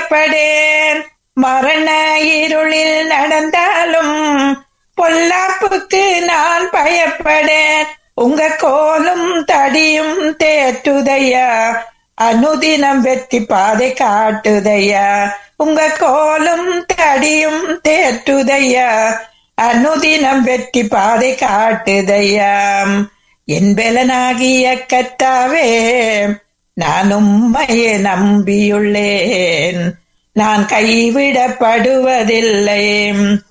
பயப்படேன் மரண இருளில் நடந்தாலும் பொல்லாப்புக்கு நான் பயப்படேன் உங்க கோலும் தடியும் தேற்றுதையா அனுதினம் வெற்றி பாதை காட்டுதையா உங்க கோலும் தடியும் தேற்றுதையா அனுதினம் வெற்றி பாதை காட்டுதையா என் பலனாகிய கத்தாவே நான் உம்மையே நம்பியுள்ளேன் நான் கைவிடப்படுவதில்லை